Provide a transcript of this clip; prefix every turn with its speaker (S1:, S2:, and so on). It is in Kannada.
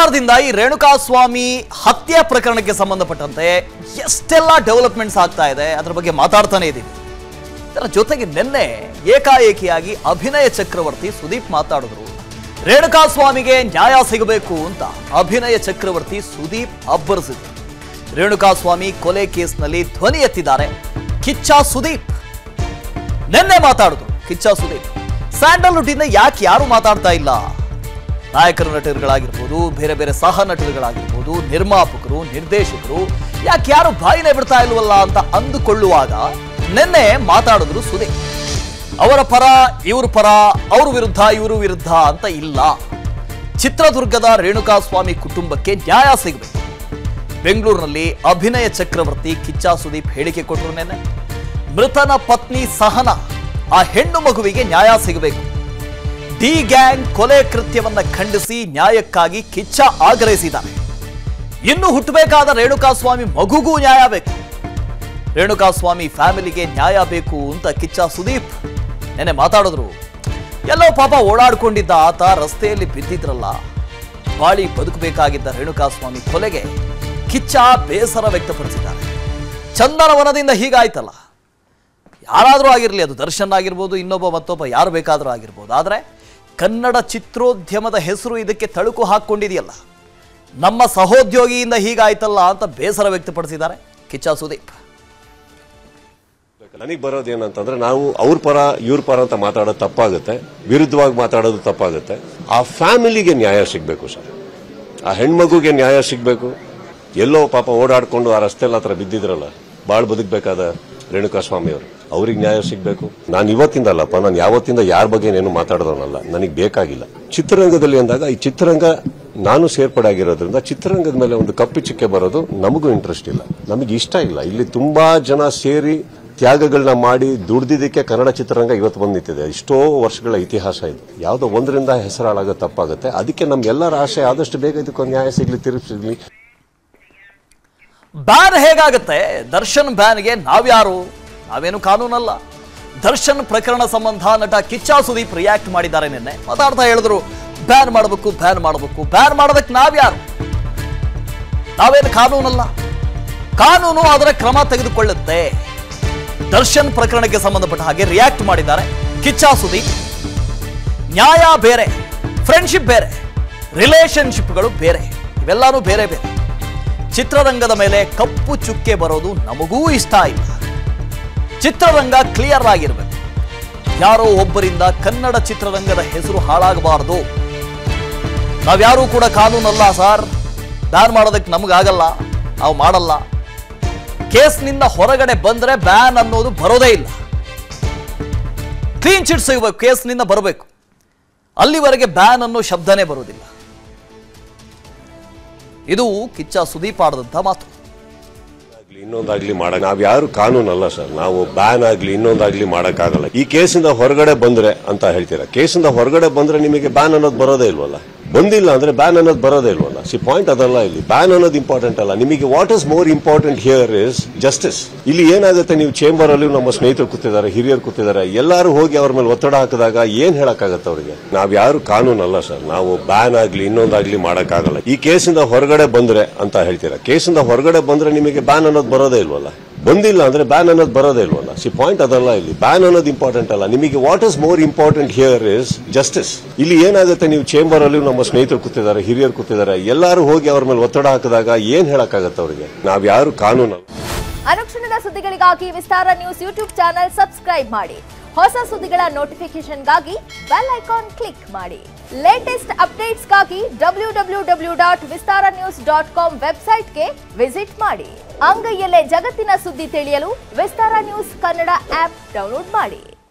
S1: ಶನಿವಾರದಿಂದ ಈ ರೇಣುಕಾಸ್ವಾಮಿ ಹತ್ಯೆ ಪ್ರಕರಣಕ್ಕೆ ಸಂಬಂಧಪಟ್ಟಂತೆ ಎಷ್ಟೆಲ್ಲ ಡೆವಲಪ್ಮೆಂಟ್ಸ್ ಆಗ್ತಾ ಇದೆ ಅದ್ರ ಬಗ್ಗೆ ಮಾತಾಡ್ತಾನೆ ಇದ್ದೀವಿ ಇದರ ಜೊತೆಗೆ ನಿನ್ನೆ ಏಕಾಏಕಿಯಾಗಿ ಅಭಿನಯ ಚಕ್ರವರ್ತಿ ಸುದೀಪ್ ಮಾತಾಡಿದ್ರು ರೇಣುಕಾಸ್ವಾಮಿಗೆ ನ್ಯಾಯ ಸಿಗಬೇಕು ಅಂತ ಅಭಿನಯ ಚಕ್ರವರ್ತಿ ಸುದೀಪ್ ಅಬ್ಬರಿಸಿದ್ರು ರೇಣುಕಾಸ್ವಾಮಿ ಕೊಲೆ ಕೇಸ್ನಲ್ಲಿ ಧ್ವನಿ ಎತ್ತಿದ್ದಾರೆ ಕಿಚ್ಚ ಸುದೀಪ್ ನಿನ್ನೆ ಮಾತಾಡಿದ್ರು ಕಿಚ್ಚ ಸುದೀಪ್ ಸ್ಯಾಂಡಲ್ವುಡ್ ಇಂದ ಯಾಕೆ ಯಾರು ಮಾತಾಡ್ತಾ ಇಲ್ಲ ನಾಯಕರ ನಟರುಗಳಾಗಿರ್ಬೋದು ಬೇರೆ ಬೇರೆ ಸಹ ನಟರುಗಳಾಗಿರ್ಬೋದು ನಿರ್ಮಾಪಕರು ನಿರ್ದೇಶಕರು ಯಾಕೆ ಯಾರು ಬಾಯಿನೇ ಬಿಡ್ತಾ ಇಲ್ವಲ್ಲ ಅಂತ ಅಂದುಕೊಳ್ಳುವಾಗ ನಿನ್ನೆ ಮಾತಾಡಿದ್ರು ಸುದೀಪ್ ಅವರ ಪರ ಇವ್ರ ಪರ ಅವ್ರ ವಿರುದ್ಧ ಇವರು ವಿರುದ್ಧ ಅಂತ ಇಲ್ಲ ಚಿತ್ರದುರ್ಗದ ರೇಣುಕಾಸ್ವಾಮಿ ಕುಟುಂಬಕ್ಕೆ ನ್ಯಾಯ ಸಿಗಬೇಕು ಬೆಂಗಳೂರಿನಲ್ಲಿ ಅಭಿನಯ ಚಕ್ರವರ್ತಿ ಕಿಚ್ಚ ಸುದೀಪ್ ಹೇಳಿಕೆ ಕೊಟ್ಟರು ನೆನ್ನೆ ಮೃತನ ಪತ್ನಿ ಸಹನ ಆ ಹೆಣ್ಣು ಮಗುವಿಗೆ ನ್ಯಾಯ ಸಿಗಬೇಕು ಡಿ ಗ್ಯಾಂಗ್ ಕೊಲೆ ಕೃತ್ಯವನ್ನ ಖಂಡಿಸಿ ನ್ಯಾಯಕ್ಕಾಗಿ ಕಿಚ್ಚ ಆಗ್ರಹಿಸಿದ್ದಾರೆ ಇನ್ನು ಹುಟ್ಟಬೇಕಾದ ರೇಣುಕಾಸ್ವಾಮಿ ಮಗುಗೂ ನ್ಯಾಯ ಬೇಕು ರೇಣುಕಾಸ್ವಾಮಿ ಫ್ಯಾಮಿಲಿಗೆ ನ್ಯಾಯ ಬೇಕು ಅಂತ ಕಿಚ್ಚ ಸುದೀಪ್ ನೆನೆ ಮಾತಾಡಿದ್ರು ಎಲ್ಲೋ ಪಾಪ ಓಡಾಡ್ಕೊಂಡಿದ್ದ ಆತ ರಸ್ತೆಯಲ್ಲಿ ಬಿದ್ದಿದ್ರಲ್ಲ ಬಾಳಿ ಬದುಕಬೇಕಾಗಿದ್ದ ರೇಣುಕಾಸ್ವಾಮಿ ಕೊಲೆಗೆ ಕಿಚ್ಚ ಬೇಸರ ವ್ಯಕ್ತಪಡಿಸಿದ್ದಾರೆ ಚಂದನವನದಿಂದ ಹೀಗಾಯ್ತಲ್ಲ ಯಾರಾದರೂ ಆಗಿರಲಿ ಅದು ದರ್ಶನ್ ಆಗಿರ್ಬೋದು ಇನ್ನೊಬ್ಬ ಮತ್ತೊಬ್ಬ ಯಾರು ಬೇಕಾದರೂ ಆಗಿರ್ಬೋದು ಆದರೆ ಕನ್ನಡ ಚಿತ್ರೋದ್ಯಮದ ಹೆಸರು ಇದಕ್ಕೆ ತಳುಕು ಹಾಕ್ಕೊಂಡಿದೆಯಲ್ಲ ನಮ್ಮ ಸಹೋದ್ಯೋಗಿಯಿಂದ ಹೀಗಾಯ್ತಲ್ಲ ಅಂತ ಬೇಸರ ವ್ಯಕ್ತಪಡಿಸಿದ್ದಾರೆ ಕಿಚ್ಚ ಸುದೀಪ್
S2: ನನಗೆ ಬರೋದು ಏನಂತಂದ್ರೆ ನಾವು ಅವ್ರ ಪರ ಇವ್ರ ಪರ ಅಂತ ಮಾತಾಡೋದು ತಪ್ಪಾಗುತ್ತೆ ವಿರುದ್ಧವಾಗಿ ಮಾತಾಡೋದು ತಪ್ಪಾಗುತ್ತೆ ಆ ಫ್ಯಾಮಿಲಿಗೆ ನ್ಯಾಯ ಸಿಗಬೇಕು ಸರ್ ಆ ಹೆಣ್ಮಗುಗೆ ನ್ಯಾಯ ಸಿಗಬೇಕು ಎಲ್ಲೋ ಪಾಪ ಓಡಾಡ್ಕೊಂಡು ಆ ರಸ್ತೆಲ್ಲ ಹತ್ರ ಬಿದ್ದಿದ್ರಲ್ಲ ಬಾಳ್ ಬದುಕಬೇಕಾದ ರೇಣುಕಾಸ್ವಾಮಿ ಅವರು ಅವ್ರಿಗೆ ನ್ಯಾಯ ಸಿಗಬೇಕು ನಾನು ಇವತ್ತಿಂದ ಅಲ್ಲಪ್ಪ ನಾನು ಯಾವತ್ತಿಂದ ಯಾರ ಬಗ್ಗೆ ಏನು ಮಾತಾಡೋನಲ್ಲ ನನಗೆ ಬೇಕಾಗಿಲ್ಲ ಚಿತ್ರರಂಗದಲ್ಲಿ ಅಂದಾಗ ಈ ಚಿತ್ರರಂಗ ನಾನು ಸೇರ್ಪಡೆ ಆಗಿರೋದ್ರಿಂದ ಚಿತ್ರರಂಗದ ಮೇಲೆ ಒಂದು ಕಪ್ಪು ಚಿಕ್ಕೆ ಬರೋದು ನಮಗೂ ಇಂಟ್ರೆಸ್ಟ್ ಇಲ್ಲ ನಮಗೆ ಇಷ್ಟ ಇಲ್ಲ ಇಲ್ಲಿ ತುಂಬಾ ಜನ ಸೇರಿ ತ್ಯಾಗಗಳನ್ನ ಮಾಡಿ ದುಡ್ದಿದ್ದಕ್ಕೆ ಕನ್ನಡ ಚಿತ್ರರಂಗ ಇವತ್ತು ಬಂದು ನಿಂತಿದೆ ಇಷ್ಟೋ ವರ್ಷಗಳ ಇತಿಹಾಸ ಇದು ಯಾವುದೋ ಒಂದರಿಂದ ಹೆಸರಾಳಾಗ ತಪ್ಪಾಗುತ್ತೆ ಅದಕ್ಕೆ ನಮ್ಗೆಲ್ಲರ ಆಸೆ ಆದಷ್ಟು ಬೇಗ ಇದಕ್ಕೊಂದು ನ್ಯಾಯ ಸಿಗ್ಲಿ ತಿರುಗಿ ಸಿಗ್ಲಿ
S1: ಬ್ಯಾನ್ ಹೇಗಾಗುತ್ತೆ ದರ್ಶನ್ ಬ್ಯಾನ್ಗೆ ನಾವ್ಯಾರು ನಾವೇನು ಕಾನೂನಲ್ಲ ದರ್ಶನ್ ಪ್ರಕರಣ ಸಂಬಂಧ ನಟ ಕಿಚ್ಚ ಸುದೀಪ್ ರಿಯಾಕ್ಟ್ ಮಾಡಿದ್ದಾರೆ ನಿನ್ನೆ ಮಾತಾಡ್ತಾ ಹೇಳಿದ್ರು ಬ್ಯಾನ್ ಮಾಡಬೇಕು ಬ್ಯಾನ್ ಮಾಡಬೇಕು ಬ್ಯಾನ್ ಮಾಡೋದಕ್ಕೆ ನಾವ್ಯಾರು ನಾವೇನು ಕಾನೂನಲ್ಲ ಕಾನೂನು ಅದರ ಕ್ರಮ ತೆಗೆದುಕೊಳ್ಳುತ್ತೆ ದರ್ಶನ್ ಪ್ರಕರಣಕ್ಕೆ ಸಂಬಂಧಪಟ್ಟ ಹಾಗೆ ರಿಯಾಕ್ಟ್ ಮಾಡಿದ್ದಾರೆ ಕಿಚ್ಚ ಸುದೀಪ್ ನ್ಯಾಯ ಬೇರೆ ಫ್ರೆಂಡ್ಶಿಪ್ ಬೇರೆ ರಿಲೇಶನ್ಶಿಪ್ಗಳು ಬೇರೆ ಇವೆಲ್ಲಾನು ಬೇರೆ ಬೇರೆ ಚಿತ್ರರಂಗದ ಮೇಲೆ ಕಪ್ಪು ಚುಕ್ಕೆ ಬರೋದು ನಮಗೂ ಇಷ್ಟ ಇಲ್ಲ ಚಿತ್ರರಂಗ ಕ್ಲಿಯರ್ ಆಗಿರಬೇಕು ಯಾರೋ ಒಬ್ಬರಿಂದ ಕನ್ನಡ ಚಿತ್ರರಂಗದ ಹೆಸರು ಹಾಳಾಗಬಾರದು ನಾವ್ಯಾರೂ ಕೂಡ ಕಾನೂನಲ್ಲ ಸರ್ ಬ್ಯಾನ್ ಮಾಡೋದಕ್ಕೆ ನಮಗಾಗಲ್ಲ ನಾವು ಮಾಡಲ್ಲ ಕೇಸ್ನಿಂದ ಹೊರಗಡೆ ಬಂದ್ರೆ ಬ್ಯಾನ್ ಅನ್ನೋದು ಬರೋದೇ ಇಲ್ಲ ಕ್ಲೀನ್ ಚಿಟ್ ಸಿಗಬೇಕು ಕೇಸ್ನಿಂದ ಬರಬೇಕು ಅಲ್ಲಿವರೆಗೆ ಬ್ಯಾನ್ ಅನ್ನೋ ಶಬ್ದನೇ ಬರೋದಿಲ್ಲ ಇದು ಕಿಚ್ಚ ಸುದೀಪ್ ಆಡದಂತ ಮಾತು
S2: ಆಗ್ಲಿ ಇನ್ನೊಂದಾಗ್ಲಿ ಮಾಡಕ್ ನಾವ್ ಯಾರು ಕಾನೂನಲ್ಲ ಸರ್ ನಾವು ಬ್ಯಾನ್ ಆಗ್ಲಿ ಇನ್ನೊಂದಾಗ್ಲಿ ಮಾಡಕ್ಕಾಗಲ್ಲ ಈ ಕೇಸಿಂದ ಹೊರಗಡೆ ಬಂದ್ರೆ ಅಂತ ಹೇಳ್ತೀರಾ ಕೇಸಿಂದ ಹೊರಗಡೆ ಬಂದ್ರೆ ನಿಮಗೆ ಬ್ಯಾನ್ ಅನ್ನೋದು ಬರೋದೇ ಇಲ್ವಲ್ಲ ಬಂದಿಲ್ಲ ಅಂದ್ರೆ ಬ್ಯಾನ್ ಅನ್ನೋದು ಬರೋದೇ ಇಲ್ವಲ್ಲ ಸಿ ಪಾಯಿಂಟ್ ಅದಲ್ಲ ಇಲ್ಲಿ ಬ್ಯಾನ್ ಅನ್ನೋದು ಇಂಪಾರ್ಟೆಂಟ್ ಅಲ್ಲ ನಿಮಗೆ what is more important here is justice ಇಲ್ಲಿ ಏನಾಗುತ್ತೆ ನೀವು ಚೇಂಬರ್ ಅಲ್ಲಿ ನಮ್ಮ ಸ್ನೇಹಿತರು ಕೂತಿದ್ದಾರೆ ಹಿರಿಯರು ಕೂತಿದ್ದಾರೆ ಎಲ್ಲರೂ ಹೋಗಿ ಅವ್ರ ಮೇಲೆ ಒತ್ತಡ ಹಾಕಿದಾಗ ಏನ್ ಹೇಳಕ್ಕಾಗತ್ತೆ ಅವರಿಗೆ ನಾವ್ ಯಾರು ಕಾನೂನಲ್ಲ ಸರ್ ನಾವು ಬ್ಯಾನ್ ಆಗ್ಲಿ ಇನ್ನೊಂದಾಗ್ಲಿ ಮಾಡಕ್ಕಾಗಲ್ಲ ಈ ಕೇಸಿಂದ ಹೊರಗಡೆ ಬಂದ್ರೆ ಅಂತ ಹೇಳ್ತೀರಾ ಕೇಸಿಂದ ಹೊರಗಡೆ ಬಂದ್ರೆ ನಿಮಗೆ ಬ್ಯಾನ್ ಅನ್ನೋದು ಬರೋದೇ ಇಲ್ವಲ್ಲ ಬಂದಿಲ್ಲ ಅಂದ್ರೆ ಬ್ಯಾನ್ ಅನ್ನೋದು ಬರೋದೇ ಇಲ್ವಲ್ಲ ಸಿ ಪಾಯಿಂಟ್ ಅದಲ್ಲ ಇಲ್ಲಿ ಬ್ಯಾನ್ ಅನ್ನೋದು ಇಂಪಾರ್ಟೆಂಟ್ ಅಲ್ಲ ನಿಮಗೆ what is more important here is justice ಇಲ್ಲಿ ಏನಾಗುತ್ತೆ ನೀವು ಚೇಂಬರ್ ಅಲ್ಲಿ ನಮ್ಮ ಸ್ನೇಹಿತರು ಕೂತಿದ್ದಾರೆ ಹಿರಿಯರು ಕೂತಿದ್ದಾರೆ ಎಲ್ಲರೂ ಹೋಗಿ ಅವ್ರ ಮೇಲೆ ಒತ್ತಡ ಹಾಕಿದಾಗ ಏನ್ ಹೇಳಕ್ಕಾಗತ್ತೆ ಅವರಿಗೆ ನಾವ್ ಯಾರು ಕಾನೂನಲ್ಲ
S3: ಅನುಕ್ಷಣದ ಸುದ್ದಿಗಳಿಗಾಗಿ Vistara news YouTube channel subscribe ಮಾಡಿ ಹೊಸ ಸುದ್ದಿಗಳ ನೋಟಿಫಿಕೇಶನ್ಗಾಗಿ ಬೆಲ್ ಐಕಾನ್ ಕ್ಲಿಕ್ ಮಾಡಿ ಲೇಟೆಸ್ಟ್ ಅಪ್ಡೇಟ್ಸ್ಗಾಗಿ W W W dot Vistara news dot com ವೆಬ್ಸೈಟ್ಗೆ ವಿಸಿಟ್ ಮಾಡಿ ಅಂಗೈಯಲ್ಲೇ ಜಗತ್ತಿನ ಸುದ್ದಿ ತಿಳಿಯಲು Vistara news Kannada app download ಮಾಡಿ